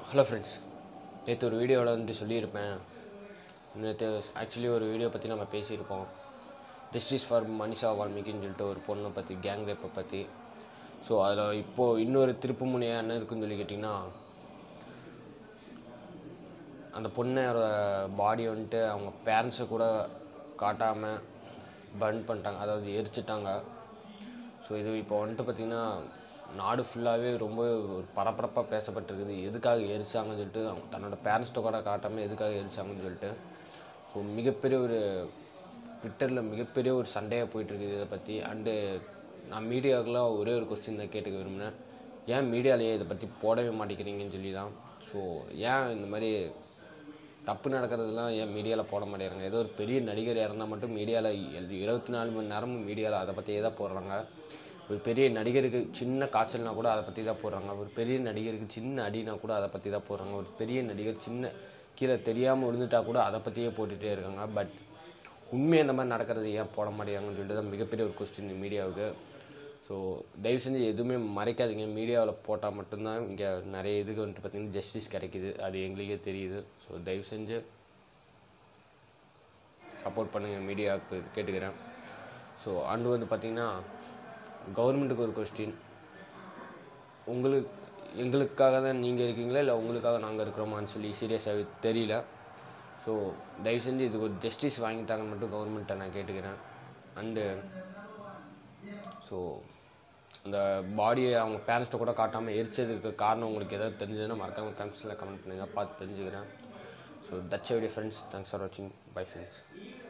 hello friends நேற்று ஒரு வீடியோவில் வந்துட்டு சொல்லியிருப்பேன் நேற்று ஆக்சுவலி ஒரு வீடியோ பற்றி நம்ம பேசியிருப்போம் ஜஸ்டிஸ் ஃபார் மனிஷா வால்மீகின்னு சொல்லிட்டு ஒரு பொண்ணை பற்றி கேங் ரேப்பை பற்றி ஸோ அதில் இப்போது இன்னொரு திருப்பு முனையாக என்ன இருக்குன்னு சொல்லி கேட்டிங்கன்னா அந்த பொண்ணோட பாடி வந்துட்டு அவங்க பேரண்ட்ஸை கூட காட்டாமல் பர்ன் பண்ணிட்டாங்க அதாவது எரிச்சிட்டாங்க ஸோ இது இப்போ வந்துட்டு பார்த்திங்கன்னா நாடு ஃபுல்லாகவே ரொம்ப ஒரு பரபரப்பாக பேசப்பட்டிருக்குது எதுக்காக எரிச்சாங்கன்னு சொல்லிட்டு அவங்க தன்னோட பேரண்ட்ஸ்கிட்ட கூட காட்டாமல் எதுக்காக எரிச்சாங்கன்னு சொல்லிட்டு ஸோ மிகப்பெரிய ஒரு ட்விட்டரில் மிகப்பெரிய ஒரு சண்டையாக போயிட்டுருக்குது இதை பற்றி அண்டு நான் மீடியாவுக்குலாம் ஒரே ஒரு கொஸ்டின் தான் கேட்டுக்க விரும்பினேன் ஏன் மீடியாலேயே இதை பற்றி போடவே மாட்டேங்கிறீங்கன்னு சொல்லி தான் ஸோ ஏன் இந்த மாதிரி தப்பு நடக்கிறதுலாம் ஏன் மீடியாவில் போட மாட்டேங்கிறாங்க ஏதோ ஒரு பெரிய நடிகர் இறந்தால் மட்டும் மீடியாவில் இருபத்தி நாலு மணி நேரமும் மீடியாவில் அதை பற்றியே தான் போடுறாங்க ஒரு பெரிய நடிகருக்கு சின்ன காய்ச்சல்னா கூட அதை பற்றி தான் போடுறாங்க ஒரு பெரிய நடிகருக்கு சின்ன அடினா கூட அதை பற்றி தான் போடுறாங்க ஒரு பெரிய நடிகர் சின்ன கீழே தெரியாமல் விழுந்துட்டா கூட அதை பற்றியே போட்டுகிட்டே இருக்காங்க பட் உண்மையாக இந்த மாதிரி நடக்கிறது ஏன் போட மாட்டேங்கிறாங்கன்னு சொல்லிட்டு தான் மிகப்பெரிய ஒரு கொஸ்டின் மீடியாவுக்கு ஸோ தயவு செஞ்சு எதுவுமே மறைக்காதீங்க மீடியாவில் போட்டால் மட்டும்தான் இங்கே நிறைய இதுக்கு வந்துட்டு பார்த்திங்கன்னா ஜஸ்டிஸ் கிடைக்குது அது எங்களுக்கே தெரியுது ஸோ தயவு செஞ்சு சப்போர்ட் பண்ணுங்கள் மீடியாவுக்கு கேட்டுக்கிறேன் ஸோ அண்டு வந்து பார்த்திங்கன்னா கவர்மெண்ட்டுக்கு ஒரு கொஸ்டின் உங்களுக்கு எங்களுக்காக தான் நீங்கள் இருக்கீங்களா இல்லை உங்களுக்காக நாங்கள் இருக்கிறோமான்னு சொல்லி சீரியஸாகவே தெரியல ஸோ தயவு செஞ்சு இதுக்கு ஒரு ஜஸ்டிஸ் வாங்கிட்டாங்கன்னு மட்டும் கவர்மெண்ட்டை நான் கேட்டுக்கிறேன் அண்டு ஸோ அந்த பாடியை அவங்க பேரண்ட்ஸ்ட்டை கூட காட்டாமல் எரிச்சதுக்கு காரணம் உங்களுக்கு ஏதாவது தெரிஞ்சதுன்னா மறக்காமல் கமெண்ட்ஸில் கமெண்ட் பண்ணுங்கள் பார்த்து தெரிஞ்சுக்கிறேன் so that's video friends thanks for வாட்சிங் பை ஃப்ரெண்ட்ஸ்